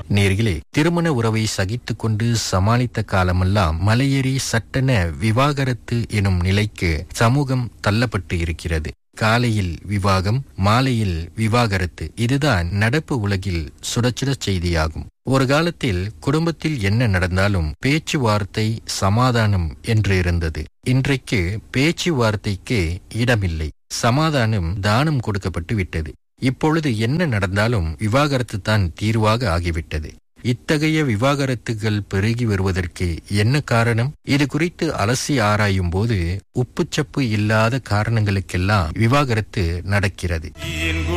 நேர்களே திருமண உறவை சகித்துக் கொண்டு சமாளித்த காலமெல்லாம் மலையேறி சட்டென விவாகரத்து எனும் நிலைக்கு சமூகம் தள்ளப்பட்டு இருக்கிறது காலையில் விவாகம் மாலையில் விவாகரத்து இதுதான் நடப்பு உலகில் சுடச்சுட செய்தியாகும் ஒரு காலத்தில் குடும்பத்தில் என்ன நடந்தாலும் பேச்சுவார்த்தை சமாதானம் என்று இருந்தது இன்றைக்கு பேச்சுவார்த்தைக்கு இடமில்லை சமாதானம் தானம் கொடுக்கப்பட்டு விட்டது இப்பொழுது என்ன நடந்தாலும் விவாகரத்து தான் தீர்வாக ஆகிவிட்டது இத்தகைய விவாகரத்துகள் பெருகி வருவதற்கு என்ன காரணம் இது குறித்து அலசி ஆராயும் போது உப்புச்சப்பு இல்லாத காரணங்களுக்கெல்லாம் விவாகரத்து நடக்கிறது